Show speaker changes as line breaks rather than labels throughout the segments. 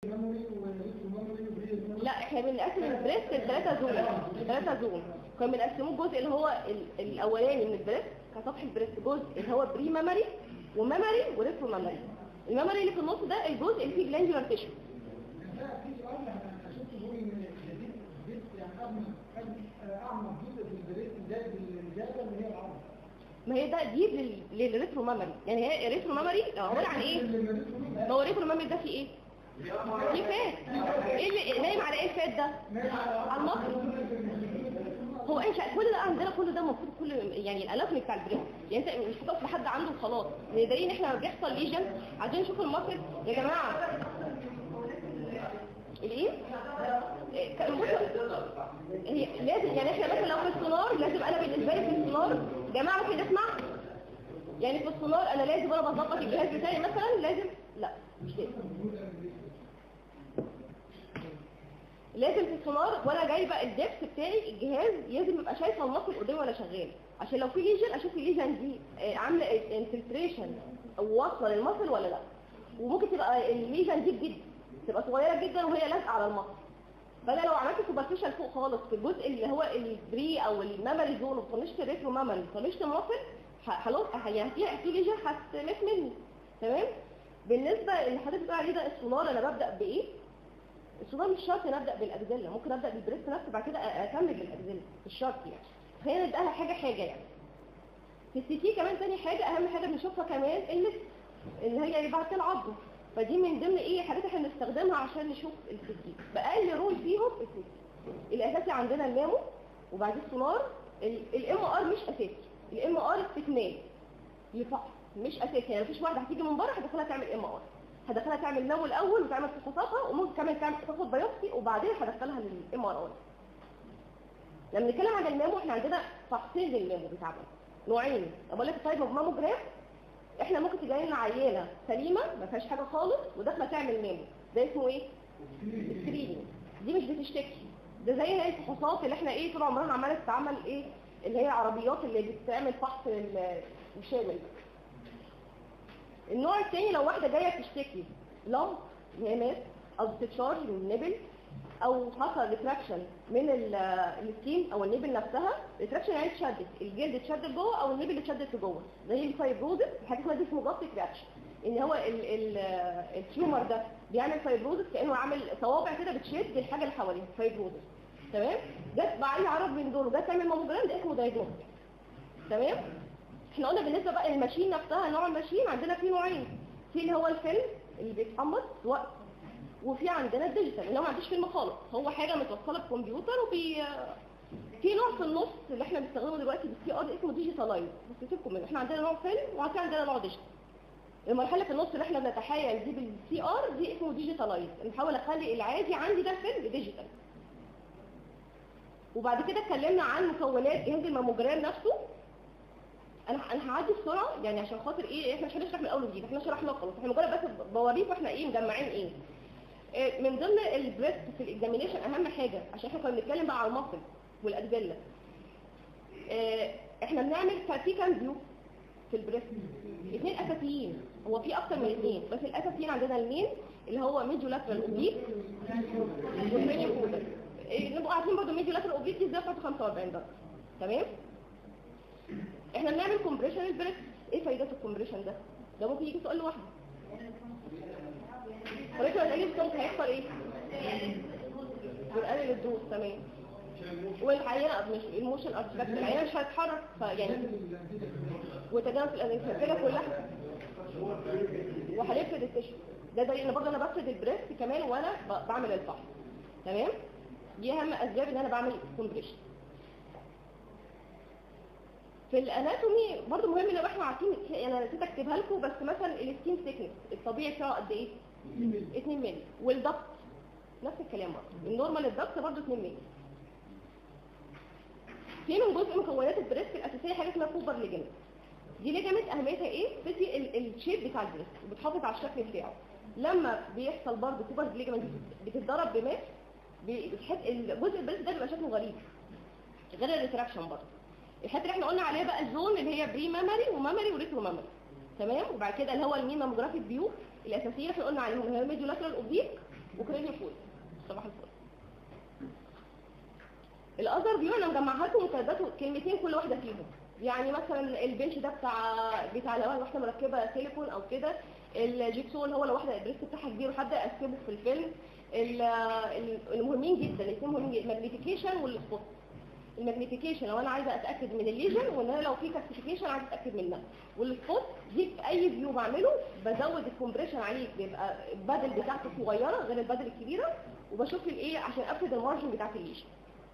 لا احنا بنقسم البريست لثلاثة زون ثلاثة زون كنا بنقسموه الجزء اللي هو ال- الاولاني من البريست كسطح البريست جزء اللي هو بري ميموري وميموري وريترو ميموري الميموري اللي في النص ده الجزء اللي فيه جلاندولار تيشو
في سؤال انا اشوف تقول ان جديد جديد يعني اعمى اعمى جزء في البريد زي الزياده اللي هي العرض
ما هي ده دي لل- للريترو ميموري يعني هي الريترو ميموري عباره عن ايه ما هو الريترو ميموري ده فيه ايه فيه فات ايه اللي نايم على ايه الفات ده على المصل هو انت كل ده عندنا كل ده المفروض كل يعني الاناتومي بتاع البريست يعني انت مش بتقف لحد عنده وخلاص دليل ان احنا لما بيحصل ليجن عايزين نشوف المصل يا جماعه الايه إيه، كان بص- هي لازم يعني احنا مثلا لو في السونار لازم انا بالنسبه لي في السونار جماعه ممكن نسمع يعني في السونار انا لازم انا بظبط الجهاز بتاعي مثلا لازم لا مش لازم لازم في السونار وانا جايبه الدبس بتاعي الجهاز لازم ابقى شايفه المصل قدامي وانا شغال عشان لو في ليجن اشوف الليجن دي آه، عامله انفلتريشن او واصله للمصل ولا لا وممكن تبقى الليجن دي جدا تبقى صغيره جدا وهي لازقه على المصل فانا لو عملت سوبرفيشال فوق خالص في الجزء اللي هو البري او الميموري زون وطنشت الريترو ميموري وطنشت المصل خلاص يعني في في ليجن هتمس مني تمام بالنسبه اللي حضرتك بتقول عليه ده السونار انا ببدا بايه السونار مش شرط نبدا بالاجزله ممكن ابدا بالبريست نفسه بعد كده اكمل بالاجزله مش شرط يعني خلينا نبداها حاجه حاجه يعني في السي تي كمان تاني حاجه اهم حاجه بنشوفها كمان اللي اللي هي بعد كده العضه فدي من ضمن ايه حاجات احنا بنستخدمها عشان نشوف السي تي باقل رول فيهم السي تي الاساسي عندنا المامو وبعدين السونار الام ار مش اساسي الام ار استكمال لفحص مش اساسي يعني مفيش واحده هتيجي من بره هدخلها تعمل ام ار هدخلها تعمل مامو الاول وتعمل فحوصاتها وممكن كمان تعمل تاخد بيوبسي وبعدين هدخلها للام ار اي لما نتكلم عن المامو احنا عندنا فحصين للمامو بتاعنا نوعين بقول لك طيب ماموجراف احنا ممكن تجي لنا عيانه سليمه ما فيهاش حاجه خالص وداخله تعمل مامو ده اسمه ايه سكريننج دي مش بتشتكي ده زي هي الفحوصات اللي احنا ايه طول عمرنا عماله تتعمل ايه اللي هي عربيات اللي بتعمل فحص ال- الشامل النوع الثاني لو واحده جايه تشتكي لمب هامات او بتتشارج من النبل او حصل ريتراكشن من ال- السكين او النبل نفسها ريتراكشن يعني اتشدت الجلد اتشد لجوه او النبل اتشدت لجوه زي الفايبروزس حاجه اسمها دي اسمه جاستيك رياكشن ان هو ال ال التيومر ده بيعمل فايبروزس كانه عامل صوابع كده بتشد الحاجه اللي حواليه فايبروزس تمام جت بقى اي عرض من دول وجت تعمل ماموجرام ده اسمه دايجنوستيك تمام احنا قلنا بالنسبه بقى للماشين نفسها نوع الماشين عندنا في نوعين في اللي هو الفيلم اللي بيتحمص وقت وفي عندنا الديجيتال اللي هو ما عندوش فيلم خالص هو حاجه متوصله بكمبيوتر وبي في نوع في النص اللي احنا بنستخدمه دلوقتي بالسي ار اسمه ديجيتالايز بس سيبكم منه احنا عندنا نوع فيلم وفي عندنا نوع ديجيتال المرحله في النص اللي احنا بنتحايل دي بالسي ار دي اسمه ديجيتالايز بنحاول اخلي العادي عندي ده فيلم ديجيتال وبعد كده اتكلمنا عن مكونات جهاز الماموجرام نفسه انا انا هعدي بسرعه يعني عشان خاطر ايه احنا مش هنشرح من اول وجديد احنا شرحنا خلاص احنا مجرد بس بوريكم احنا ايه مجمعين ايه إيه، من ضمن البريست في الاكزامينيشن اهم حاجه عشان احنا كنا بنتكلم بقى على المصل والادجله إيه، احنا بنعمل في كام فيو في البريست اثنين اساسيين هو في اكتر من اثنين بس الاساسيين عندنا المين اللي هو ميديو لاترال اوبليك والميديو كودر إيه، نبقوا عارفين برضه ميديو لاترال اوبليك دي ازاي 45 درجه تمام احنا بنعمل كومبريشن البريست ايه فايدة الكومبريشن ده ده ممكن يجي سؤال لوحده حضرتك لما تيجي الصوت هيحصل ايه بنقلل الدوز تمام والعينه مش الموشن ارتفاكت العينه مش هتتحرك فيعني وتجانس الانفكيه كلها وهنفرد التشو ده دليل ان برضه انا بفرد البريست كمان وانا ب- بعمل الفحص تمام دي اهم اسباب ان انا بعمل كومبريشن في الاناتومي برضو مهم لو احنا عارفين انا نسيت اكتبها لكم بس مثلا السكين سيكنس الطبيعي بتاعه قد ايه 2 مللي والضغط نفس الكلام برضه النورمال الضغط برضه 2 مللي في من جزء مكونات البريست الاساسيه حاجه اسمها كوبر ليجمنت دي ليجمنت اهميتها ايه بتدي ال- الشيب بتاع البريست وبتحافظ على الشكل بتاعه لما بيحصل برضه كوبر ليجمنت بتتضرب بماس بتحس الجزء البريست ده بيبقى شكله غريب غير الريتراكشن برضه الحته اللي احنا قلنا عليها بقى الزون اللي هي بري ميموري وميموري وريترو ميموري تمام وبعد كده اللي هو المين ماموجرافيك فيو الاساسيه اللي احنا قلنا عليهم اللي هي الميديو لاترال اوبليك وكرينيو فول صباح الفل الاذر فيو انا مجمعها لكم متعدات كلمتين كل واحده فيهم يعني مثلا البنش ده بتاع بتاع لو واحده مركبه سيليكون او كده الجيكسو اللي هو لو واحده البريست بتاعها كبير وحد يقسمه في الفيلم ال- ال- المهمين جدا الاثنين مهمين جدا الماجنيفيكيشن والسبوت الماجنيفيكيشن لو انا عايزه اتاكد من الليجن وان انا لو في كالسيفيكيشن عايزه اتاكد منها والسبوت دي في اي فيو بعمله بزود الكومبريشن عليه بيبقى البادل بتاعته صغيره غير البادل الكبيره وبشوف الايه عشان افرد المارجن بتاعت الليجن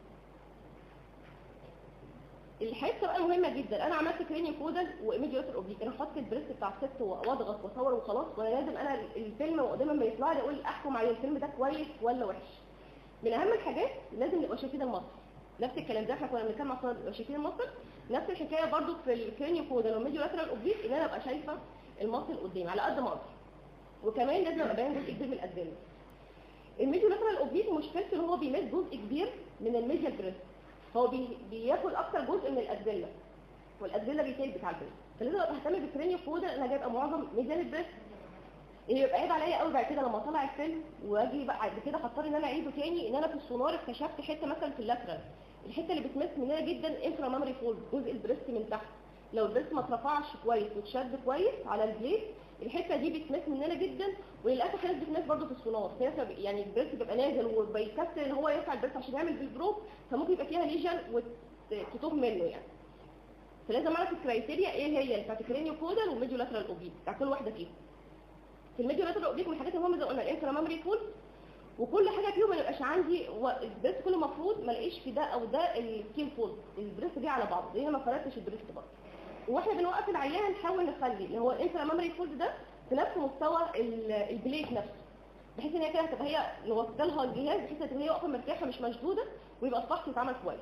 الحته بقى مهمه جدا انا عملت كرينيو كودل وايميديوتر اوبليك انا حاطط البريست بتاع الست واضغط واصور وخلاص وانا لازم انا الفيلم قدام ما يطلع لي اقول احكم على الفيلم ده كويس ولا وحش من اهم الحاجات لازم نبقى شايفين المصدر نفس الكلام ده احنا كنا بنتكلم عن نبقى شايفين المصدر نفس الحكايه برضو في الكرينيو كودل والميديو لاترال اوبليك ان انا ابقى شايفه المصل قدامي على قد ما اقدر وكمان لازم ابقى باين جزء كبير من الادله الميديو لاترال اوبليك مشكلته ان هو بيمس جزء كبير من الميديال بريست هو بي... بياكل اكتر جزء من الادله والادله بيتاج بتاع البريست فلازم ابقى اهتم بالكرينيو كودل انا جايبه معظم ميديال البريست اللي يبقى عيب عليا قوي بعد كده لما اطلع الفيلم واجي بقى بعد كده هضطر ان انا اعيده تاني ان انا في السونار اكتشفت حته مثلا في اللاترال الحته اللي بتمس مننا جدا انفرا مامري فولد جزء البريست من تحت لو البريست ما اترفعش كويس واتشد كويس على البليت الحته دي بتمس مننا جدا وللاسف الناس بتمس برضه في السونار في ناس يعني البريست بيبقى نازل وبيكسر ان هو يرفع البريست عشان يعمل بالبروب فممكن يبقى فيها ليجن وتتوه منه يعني فلازم اعرف الكرايتيريا ايه هي بتاعت الكرينيو كودال والميديو لاترال اوبليك بتاع كل واحده فيهم في الميديو لاترال اوبليك من الحاجات المهمه زي ما قلنا الانترا مامري فول وكل حاجه فيهم ما يبقاش عندي و- البريست كله مفروض ما الاقيش في ده او ده السكين فولد البريست دي على بعض لان ما فردتش البريست برضه واحنا بنوقف العيان نحاول نخلي اللي هو الانترا مامري فولد ده في نفس مستوى ال- البليت نفسه بحيث ان هي كده هتبقى هي نوصل لها الجهاز بحيث ان هي واقفه مرتاحه مش مشدوده ويبقى الفحص يتعمل كويس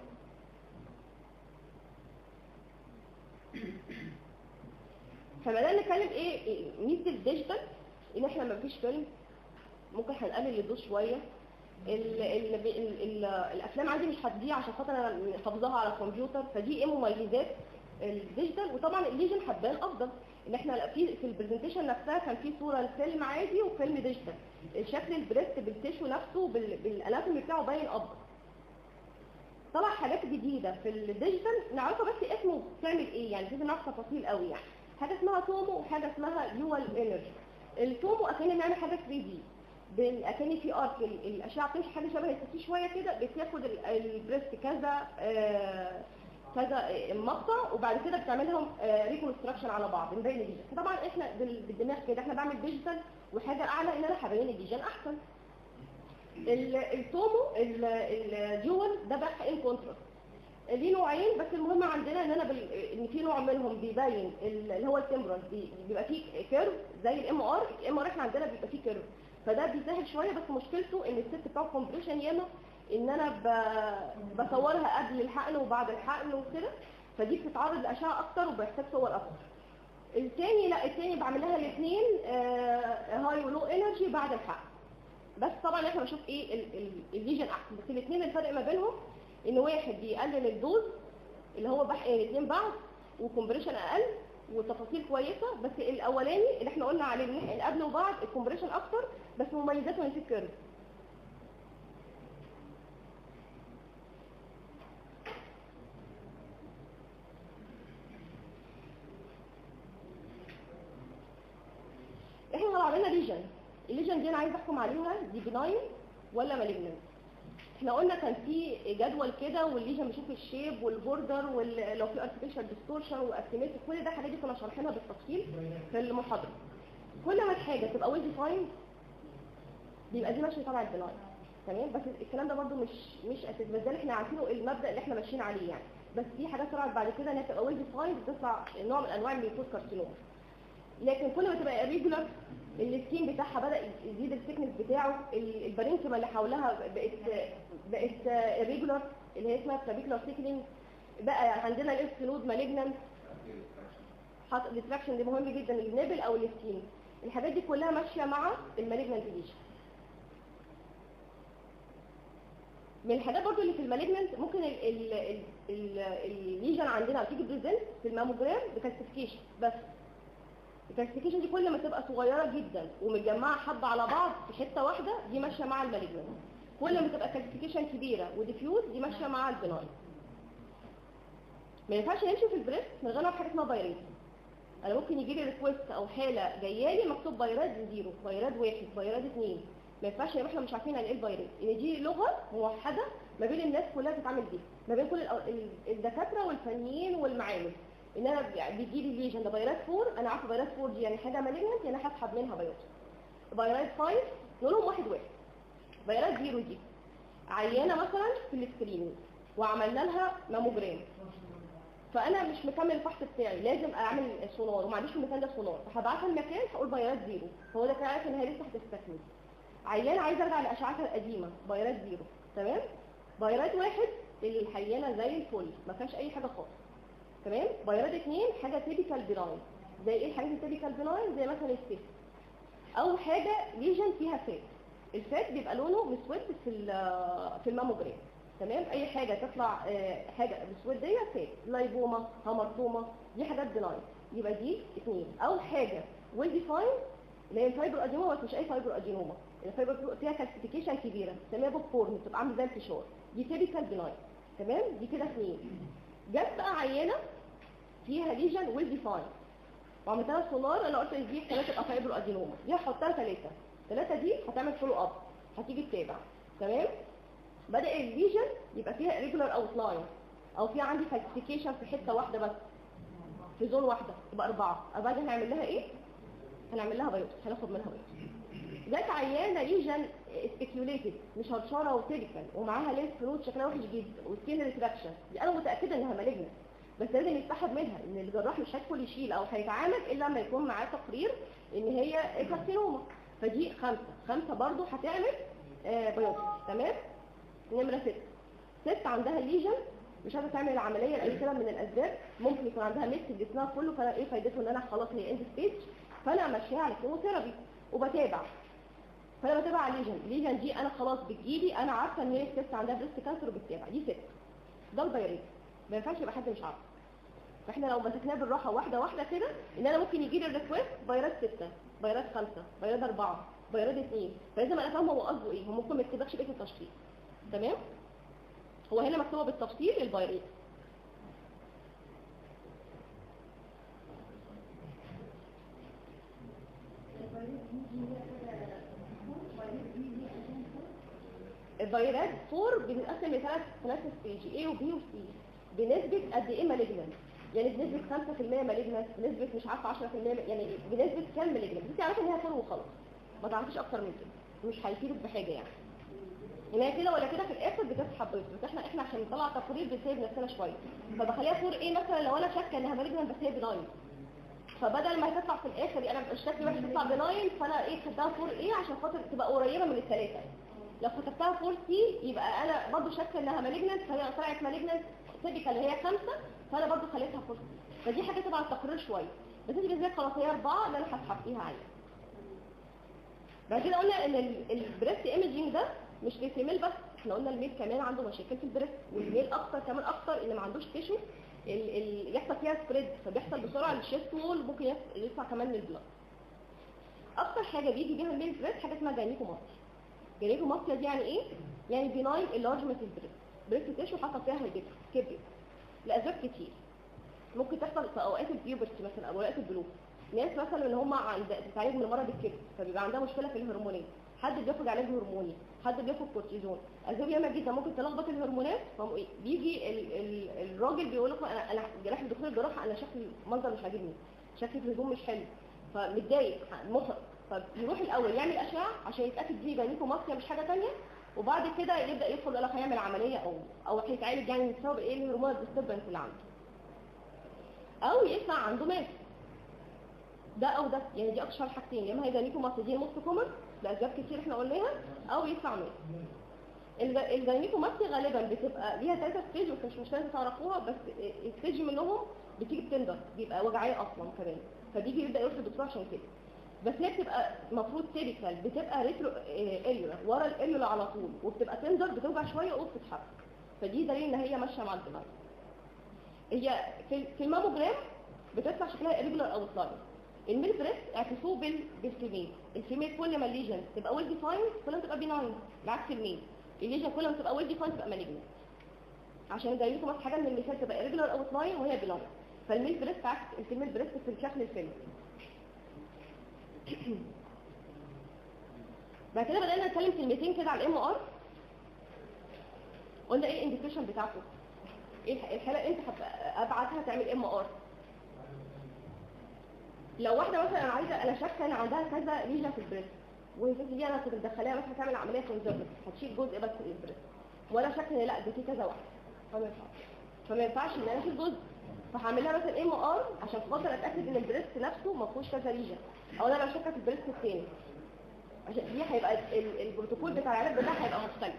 فبدأنا نتكلم ايه إيه ميزه الديجيتال ان احنا ما فيش فيلم ممكن هنقلل الدوز شويه ال ال ال ال الافلام عندي مش هتضيع عشان خاطر انا حافظاها على الكمبيوتر فدي ايه مميزات الديجيتال وطبعا الليجن حبان افضل ان احنا في في البرزنتيشن نفسها كان في صوره لفيلم عادي وفيلم ديجيتال شكل البريست بالتيشو نفسه بال- بالاناتومي بتاعه باين افضل طلع حاجات جديده في الديجيتال نعرفها بس اسمه بتعمل ايه يعني لازم نعرف تفاصيل قوي يعني حاجه اسمها تومو وحاجه اسمها يوال انرجي التومو اكن بنعمل حاجه 3 دي اكن في ارك ال- الاشعه بتمشي حاجه شبه التاتو شويه كده بتاخد ال- البريست كذا آه، كذا آه، مقطع وبعد كده بتعملهم ريكونستراكشن على بعض نبين الليجن فطبعا احنا بال- بالدماغ كده احنا بعمل ديجيتال وحاجه اعلى ان انا هبين الليجن احسن ال- التومو ال- الديول ده بقى ان كونتراست ليه نوعين بس المهم عندنا ان انا بال... ان في نوع منهم بيبين ال- اللي هو التمبرال بي... بيبقى فيه كيرف زي الام ار الام ار احنا عندنا بيبقى فيه كيرف فده بيسهل شويه بس مشكلته ان الست بتاعه كومبريشن ياما ان انا ب... بصورها قبل الحقن وبعد الحقن وكده فدي بتتعرض لاشعه اكتر وبيحتاج صور اكتر الثاني لا الثاني بعمل لها الاثنين هاي ولو انرجي بعد الحقن بس طبعا احنا بشوف ايه ال- ال- الليجن احسن بس الاثنين الفرق ما بينهم ان واحد بيقلل الدوز اللي هو بحقن الاثنين بعض وكمبريشن اقل وتفاصيل كويسه بس الاولاني اللي احنا قلنا عليه بنحقن قبل وبعد الكمبريشن اكتر بس مميزاته ان في كيرف احنا لو عملنا ليجن الليجن دي انا عايز احكم عليها دي بناين ولا مالجننت احنا قلنا كان في جدول كده والليجن بيشوف الشيب والبوردر ولو في ارتفيشال ديستورشن واستيميتد كل ده الحاجات دي كنا شارحينها بالتفصيل في المحاضره كل ما الحاجه تبقى ويل ديفايند بيبقى دي ماشيه تبع البناين تمام بس الكلام ده برده مش مش اساس بس ده اللي احنا عارفينه المبدا اللي احنا ماشيين عليه يعني بس في حاجات طلعت بعد كده انها تبقى ويل ديفايند بتطلع نوع من انواع الميوكوز كارسينوما لكن كل ما تبقى irregular السكين بتاعها بدا يزيد الثيكنس بتاعه ال- البارينكيما اللي حولها بقت بقت irregular اللي هي اسمها trabecular thickening بقى عندنا الاستنود مالجنانت حط ديستراكشن دي مهم جدا النبل او السكين الحاجات دي كلها ماشيه مع المالجنانت ليجن من الحاجات برضو اللي في المالجنانت ممكن ال- ال- ال- ال- الليجن عندنا تيجي بريزنت في الماموجرام بكالسيفيكيشن بس الكالسيفيكيشن دي كل ما تبقى صغيره جدا ومتجمعه حبه على بعض في حته واحده دي ماشيه مع المالجنس كل ما تبقى كالسيفيكيشن كبيره وديفيوز دي ماشيه مع البناين ما ينفعش نمشي في البريست من غير ما نعرف حاجه اسمها بايرات انا ممكن يجي لي ريكويست او حاله جايه لي مكتوب بايرات زيرو بايرات واحد بايرات اثنين ما ينفعش يبقى احنا مش عارفين يعني ايه البايرات ان دي لغه موحده ما بين الناس كلها بتتعامل بيها ما بين كل الأ- ال- الدكاتره والفنيين والمعامل ان انا بي- بيجي لي ليجن ده بايرات 4 انا عارفه بايرات 4 دي يعني حاجه مالجنت يعني هسحب منها بايرات بايرات 5 نقول لهم واحد واحد بايرات زيرو دي عيانه مثلا في السكريننج وعملنا لها ماموجرام فانا مش مكمل الفحص بتاعي لازم اعمل سونار وما عنديش في المكان ده سونار فهبعتها المكان هقول بايرات زيرو فهو ده كان عارف ان هي لسه هتستكمل عيان عايز ارجع لاشعتها القديمه بايرات زيرو تمام بايرات واحد الحيانه زي الفل ما فيهاش اي حاجه خالص تمام بايرات اثنين حاجه تيبيكال بناين زي ايه الحاجات التيبيكال بناين زي مثلا السيست او حاجه ليجن فيها فات الفات بيبقى لونه مسود في ال- في الماموجرام تمام اي حاجه تطلع آه، حاجه مسود دي فات لايبوما هامرتوما دي حاجات بناين يبقى دي اثنين او حاجه ويل ديفاين اللي هي الفايبر ادينوما بس مش اي فايبر ادينوما الفايبر فيها كالسيفيكيشن كبيره بنسميها بوب فورم بتبقى عامله زي الفشار دي تيبيكال بناين تمام دي كده اثنين جت بقى عينه فيها ليجن ويل ديفاين وعملت لها سونار انا قلت دي ثلاثه تبقى فايبر ادينوما دي هحطها ثلاثه ثلاثه دي هتعمل فولو اب هتيجي تتابع تمام بدا الليجن يبقى فيها ريجولار اوتلاين او في عندي كالسيفيكيشن في حته واحده بس في زون واحده يبقى اربعه اربعه دي هنعمل لها ايه هنعمل لها بايوبسي هناخد منها بايوبسي جت عيانه ليجن سبيكيوليتد مش هرشاره وتيبيكال ومعاها لينس فلوت شكلها وحش جدا وسكين ريتراكشن دي انا متاكده انها مالجنت بس لازم يتسحب منها ان الجراح مش هيدخل يشيل او هيتعامل الا لما يكون معاه تقرير ان هي كارسينوما فدي خمسه خمسه برضو هتعمل آه بايوبسي تمام نمره ست ست عندها ليجن مش عايزه تعمل العمليه لاي سبب من الاسباب ممكن يكون عندها ميكس في جسمها كله فانا ايه فايدته ان انا خلاص هي اند ستيج فانا ماشيها على كيموثيرابي وبتابع فانا بتابع على الليجن الليجن دي انا خلاص بتجيلي انا عارفه ان هي الست عندها بريست كانسر وبتتابع دي ست ده البيريت ما ينفعش يبقى حد مش عارف فاحنا لو مسكناه بالراحه واحده واحده كده ان انا ممكن يجي لي الريكوست فيروس 6 فيروس 5 فيروس 4 فيروس 2 فلازم انا فاهمه هو قصده ايه هو ممكن ما يكتبكش بقيه التشخيص تمام هو هنا مكتوبه بالتفصيل الفيروس الفيروس 4 بتتقسم لثلاث ثلاث ستيج A وB وC بنسبة قد ايه مالجنان يعني بنسبة 5% مالجنان بنسبة مش عارفة 10% يعني بنسبة كام مالجنان انت عارفة ان هي 4 وخلاص ما تعرفيش اكتر من كده مش هيفيدك بحاجة يعني ان هي كده ولا كده في الاخر بتسحب بس بس احنا احنا عشان نطلع تقرير بنسيب نفسنا شوية فبخليها 4 ايه مثلا لو انا شاكة انها مالجنان بس هي بناين فبدل ما تطلع في الاخر انا مش شكلي وحش تطلع بناين فانا ايه خدتها 4 ايه عشان خاطر تبقى قريبة من الثلاثة لو كتبتها فور سي يبقى انا برضو شاكه انها مالجنت فهي طلعت مالجنت تيبيكال هي خمسه فانا برضو خليتها فور سي فدي حاجه تبع التقرير شويه بس انت بالنسبه خلاص هي اربعه اللي انا هسحب فيها عاليه بعد كده قلنا ان ال- البريست ايمجينج ده مش للفيميل بس احنا قلنا الميل كمان عنده مشاكل في البريست والميل اكتر كمان اكتر ان ما عندوش تيشو ال- ال- يحصل فيها سبريد فبيحصل بسرعه للشيست وول ممكن يف- يطلع كمان للبلاد اكتر حاجه بيجي بيها الميل بريست حاجه اسمها جاينيكوماستيا جاينيكوماستيا دي يعني ايه يعني بيناين اللارجمنت البريست بريست تيشو حصل فيها هيبت كبر لاسباب كتير ممكن تحصل في اوقات البيوبرتي مثلا او اوقات البلوغ ناس مثلا اللي هم عند بتعالج من مرض الكبد فبيبقى عندها مشكله في الهرمونات حد بياخد علاج هرموني حد بياخد كورتيزون اسباب ياما جدا ممكن تلخبط الهرمونات فهم ايه بيجي ال ال الراجل بيقول لكم انا انا جراح الدكتور الجراحه انا شكل المنظر مش عاجبني شكل الهدوم مش حلو فمتضايق محرج فيروح الاول يعمل اشعه عشان يتاكد دي جاينيكوماستيا مش حاجه ثانيه وبعد كده يبدا يدخل يقول لك هيعمل عمليه او او هيتعالج يعني بسبب ايه الهرمون الديستربنس اللي عنده او يطلع عنده ماس ده او ده يعني دي اشهر حاجتين يا اما هي جاينيكوماستيا دي نص كومن لاسباب كتير احنا قلناها او يطلع ماس الج- الجاينيكوماستيا غالبا بتبقى ليها ثلاثه ستيج بس مش مش لازم تعرفوها بس ستيج منهم بتيجي بتندر بيبقى وجعيه اصلا كمان فبيجي يبدا يروح للدكتور عشان كده بس هي بتبقى المفروض تيبيكال بتبقى ريترو اليولا ورا الاليولا على طول وبتبقى تندر بتوجع شويه وبتتحرك فدي دليل ان هي ماشيه مع الدماغ هي في في الماموجرام بتطلع شكلها irregular او سلايد الميل بريست اعكسوه بال بالفيميل الفيميل كل ما الليجن تبقى ويل ديفايند كل ما تبقى بيناين بعكس الميل الليجن كل ما تبقى ويل ديفايند تبقى مالجنت عشان جاي لكم بس حاجه من المثال تبقى ريجولار اوت لاين وهي بيناين فالميل بريست عكس الفيميل بريست في الشكل الفيلم بعد كده بدأنا نتكلم كلمتين كده على الام ار قلنا ايه الانديكيشن بتاعته ايه الح- الحاله انت هت- ابعتها تعمل ام ار لو واحده مثلا انا عايزه انا شاكه ان عندها كذا ليجن في البريست والست دي انا كنت مدخلاها مثلا تعمل عمليه كونزرفت هتشيل جزء بس من البريست وانا شاكه ان لا ده في كذا واحده فما ينفعش فما ينفعش ان انا اشيل جزء فهعمل لها مثلا ام ار عشان خاطر اتاكد ان البريست نفسه ما فيهوش كذا ليجن او انا لو شاكه في البريست الثاني عشان دي هيبقى ال- البروتوكول بتاع العلاج بتاعها هيبقى مختلف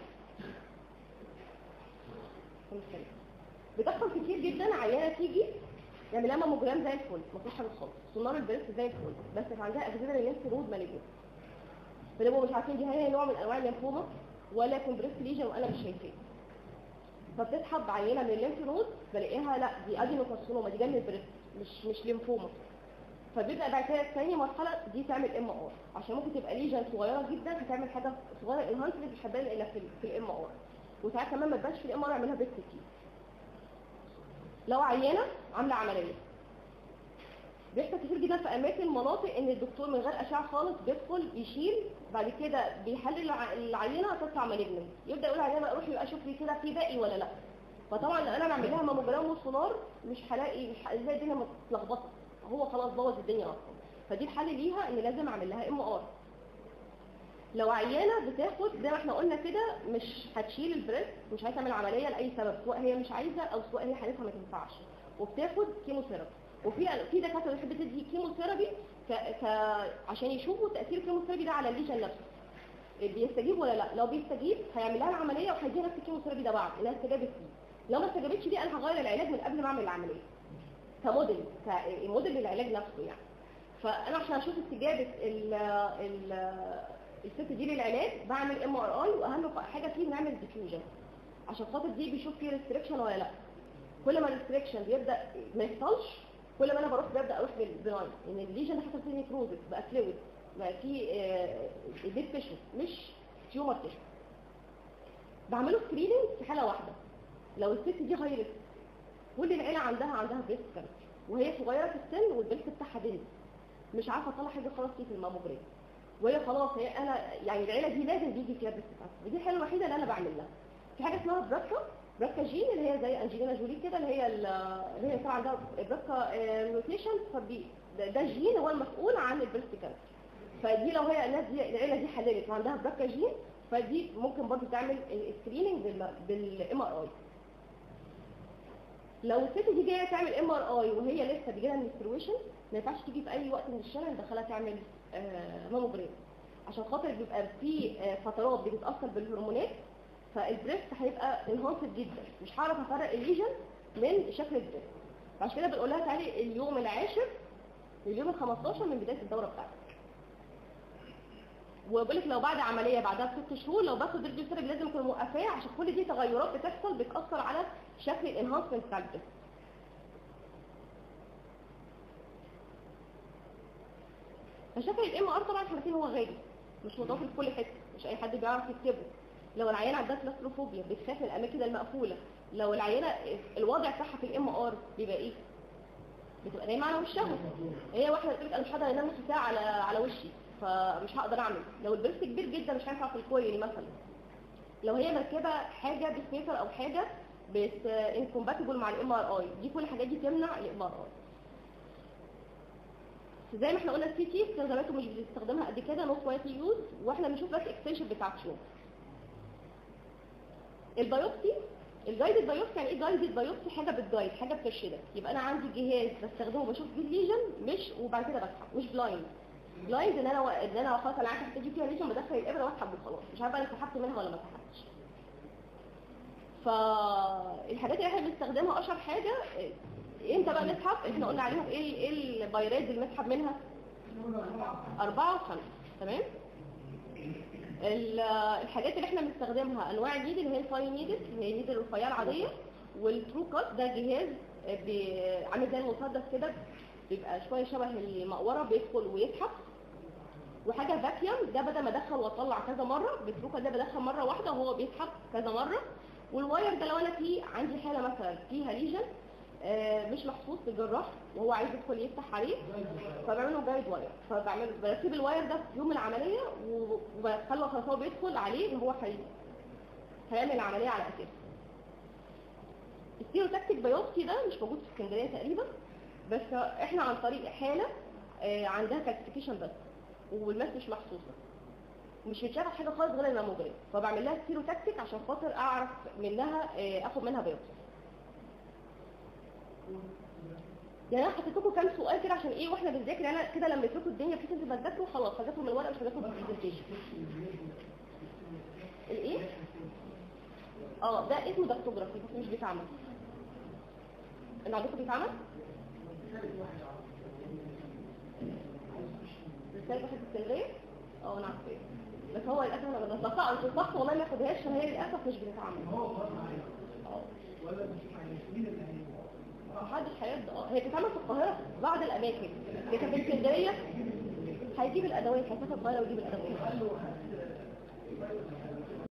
مختلف بتحصل كتير جدا عيانه تيجي يعمل لها ماموجرام زي الفل مفيش حاجه خالص سونار البريست زي الفل بس في عندها اكزيلر اللينس رود مالجنت فنبقوا مش عارفين دي هي نوع من انواع الليمفوما ولا يكون بريست ليجن وانا مش شايفاه فبتسحب عينه من الليمف نود بلاقيها لا دي ادينوكارسينوما دي جايه من البريست مش مش ليمفوما فبيبدا بعد كده ثاني مرحله دي تعمل ام ار عشان ممكن تبقى ليجن صغيره جدا فتعمل حاجه صغيره انهانسمنت مش هتبان الا في, في الام ار وساعات كمان ما تبانش في الام ار يعملها بيت كتير لو عيانه عامله عمليه بيحصل كتير جدا في اماكن مناطق ان الدكتور من غير اشعه خالص بيدخل يشيل بعد كده بيحلل الع- العينه تطلع مالجنت يبدا يقول عليها روحي بقى شوفي كده في باقي ولا لا فطبعا لو انا بعمل لها ماموجرام وسونار مش هلاقي مش هلاقي الدنيا متلخبطه هو خلاص بوظ الدنيا اصلا فدي الحل ليها ان لازم اعمل لها ام ار لو عيانه بتاخد زي ما احنا قلنا كده مش هتشيل البريست مش عايزه تعمل عمليه لاي سبب سواء هي مش عايزه او سواء هي حالتها ما تنفعش وبتاخد كيموثيرابي وفي في دكاتره بتحب تدي كيموثيرابي ك... ك... عشان يشوفوا تاثير الكيموثيرابي ده على الليجن نفسه بيستجيب ولا لا لو بيستجيب هيعمل لها العمليه وهيديها نفس الكيموثيرابي ده بعد انها استجابت فيه لو ما استجابتش دي انا هغير العلاج من قبل ما اعمل العمليه كموديل كموديل للعلاج نفسه يعني فانا عشان اشوف استجابه ال ال الست دي للعلاج بعمل ام ار اي واهم حاجه فيه بنعمل ديفيوجن عشان خاطر دي بيشوف فيه ريستريكشن ولا لا كل ما الريستريكشن بيبدا ما يحصلش كل ما انا بروح ببدا اروح بالبناين ان الليجن ده حصل فيه نيكروزس بقى فلويد بقى فيه ديب تيشو مش تيومر تيشو بعمله سكريننج في حاله واحده لو الست دي هاي ريسك كل العيله عندها عندها بريست كانسر وهي صغيره في السن والبريست بتاعها دنس مش عارفه اطلع حاجه خلاص فيه في الماموجرام وهي خلاص هي انا يعني العيله دي لازم بيجي فيها بريست كانسر ودي الحاله الوحيده اللي انا بعمل لها في حاجه اسمها براكا براكا جين اللي هي زي انجلينا جولي كده اللي هي ال- اللي هي طبعا عندها براكا ميوتيشن فبي ده, ده جين هو المسؤول عن البريست كانسر فدي لو هي الناس دي العيله دي حللت وعندها براكا جين فدي ممكن برضه تعمل سكريننج بالام ار اي لو الست دي جايه تعمل ام ار اي وهي لسه بيجي لها منسترويشن ما ينفعش تيجي في اي وقت من الشهر ندخلها تعمل آه، ماموجرام عشان خاطر بيبقى في آه، فترات بتتاثر بالهرمونات فالبريست هيبقى انهانسد جدا مش هعرف افرق الليجن من شكل البريست فعشان كده بنقول لها تعالي اليوم العاشر اليوم ال 15 من بدايه الدوره بتاعتك وبقول لك لو بعد عمليه بعدها بست شهور لو باخد الريديوثيرابي لازم اكون موقفاه عشان كل دي تغيرات بتحصل بتاثر على شكل الانهانسمنت بتاع البريست فشكل الام ار طبعا احنا عارفين هو غالي مش متوفر في كل حته مش اي حد بيعرف يكتبه لو العيانه عندها كلاستروفوبيا بتخاف من الاماكن المقفوله لو العيانه الوضع بتاعها في الام ار بيبقى ايه بتبقى نايمه على وشها هي واحده بتقول انا مش هقدر انام نص ساعه على على وشي فمش هقدر اعمل لو البريست كبير جدا مش هينفع في الكويلي مثلا لو هي مركبه حاجه بسميكر او حاجه بس انكومباتبل مع الام ار اي دي كل الحاجات دي تمنع الام ار اي زي ما احنا قلنا السي تي استخداماته مش بنستخدمها قد كده نوت وايتلي يوز واحنا بنشوف بس اكستنشن بتاع تشو البيوبسي الجايدد بايوبسي يعني ايه جايدد بايوبسي حاجه بتجايد حاجه بترشدك يبقى انا عندي جهاز بستخدمه بشوف بيه الليجن مش وبعد كده بسحب مش بلايند بلايند ان انا و... ان انا خلاص انا عارفه محتاجه فيها ليجن بدخل الابره واسحب وخلاص مش عارفه انا سحبت منها ولا ما سحبتش فالحاجات اللي احنا بنستخدمها اشهر حاجه إيه، امتى بقى نسحب احنا قلنا عليها ايه ايه البايرات اللي بنسحب منها أربعة وخمسة تمام ال- الحاجات اللي احنا بنستخدمها انواع النيدل اللي هي الفاي نيدل اللي هي النيدل الرفيعه العاديه والترو كات ده جهاز بي- عامل زي المسدس كده بيبقى شويه شبه المقوره بيدخل ويسحب وحاجه فاكيوم ده بدل ما ادخل واطلع كذا مره بتروكا ده بدخل مره واحده وهو بيسحب كذا مره والواير ده لو انا في عندي حاله مثلا فيها ليجن آه، مش محسوس للجراح وهو عايز يدخل يفتح عليه فبعمله جايد واير فبعمل بركب الواير ده في يوم العمليه و- وبخلي خلاص هو بيدخل عليه ان هو هي هيعمل العمليه على اساسه السيروتاكتيك بايوبسي ده مش موجود في اسكندريه تقريبا بس احنا عن طريق حاله آه، عندها كالسيفيكيشن بس والماس مش محسوسه مش بتشافح حاجه خالص غير الماموجرام فبعمل لها سيروتاكتيك عشان خاطر اعرف منها آه، اخد منها بايوبسي يعني انا حطيت لكم كام سؤال كده عشان ايه واحنا بنذاكر يعني انا كده لما لكم الدنيا في انتوا بتذاكروا خلاص هذاكروا من الورق مش هذاكروا من البرزنتيشن الايه اه ده اسمه دكتوجرافي بس مش بيتعمل اللي عندكم بيتعمل رسالة واحد في اسكندرية اه انا عارفاه بس هو للاسف انا بنصحها انت صح والله ما ياخدهاش عشان هي للاسف مش بتتعمل اه محدش هيرضى اه هي بتتعمل في القاهرة في بعض الأماكن لكن في اسكندرية هيجيب الأدوات هيسافر القاهرة ويجيب الأدوات